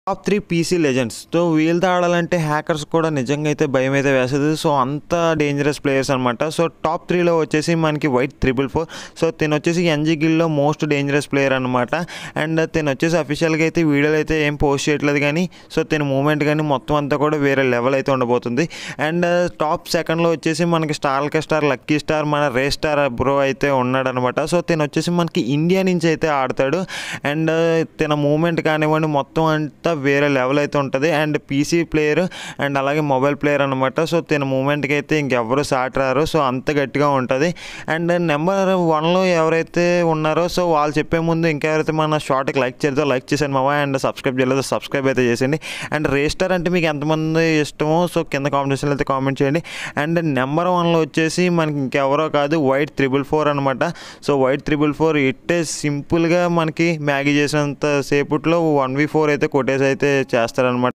top three PC legends so వీళ్ళతో ఆడాలంటే hackers కూడా నిజంగా అయితే భయం అయితే వేస్తుంది సో అంత డేంజరస్ ప్లేయర్స్ అనమాట సో టాప్ త్రీలో వచ్చేసి మనకి వైట్ త్రిబుల్ ఫోర్ సో తిను వచ్చేసి ఎన్జీ గిల్లో మోస్ట్ డేంజరస్ ప్లేయర్ అనమాట అండ్ తిను వచ్చేసి అఫీషియల్గా అయితే వీడియోలు అయితే ఏం పోస్ట్ చేయట్లేదు కానీ సో తిన మూమెంట్ కానీ మొత్తం అంతా కూడా వేరే లెవెల్ అయితే ఉండబోతుంది అండ్ టాప్ సెకండ్లో వచ్చేసి మనకి స్టార్ స్టార్ లక్కీ స్టార్ మన రే స్టార్ బ్రో అయితే ఉన్నాడు అనమాట సో తిను వచ్చేసి మనకి ఇండియా నుంచి అయితే ఆడతాడు అండ్ తిన మూమెంట్ కానివ్వండి మొత్తం అంతా వేరే లెవెల్ అయితే ఉంటుంది అండ్ పీసీ ప్లేయర్ అండ్ అలాగే మొబైల్ ప్లేయర్ అనమాట సో తిన మూమెంట్కి అయితే ఇంకెవరు సాట్ రారు సో అంత గట్టిగా ఉంటుంది అండ్ నెంబర్ వన్లో ఎవరైతే ఉన్నారో సో వాళ్ళు చెప్పే ముందు ఇంకెవరైతే మన షార్ట్కి లైక్ చేద్దో లైక్ చేశాను మావా అండ్ సబ్స్క్రైబ్ చేయలేదో సబ్స్క్రైబ్ అయితే చేసేయండి అండ్ రేస్టర్ అంటే మీకు ఎంతమంది ఇష్టమో సో కింద కామెంటేషన్లో అయితే కామెంట్ చేయండి అండ్ నెంబర్ వన్లో వచ్చేసి మనకి ఇంకెవరో కాదు వైట్ త్రిబుల్ ఫోర్ అనమాట సో వైట్ త్రిబుల్ ఫోర్ ఇట్టే సింపుల్గా మనకి మ్యాగీ చేసినంత సేపట్లో వన్ వి ఫోర్ అయితే కొట్టేసి అయితే చేస్తారనమాట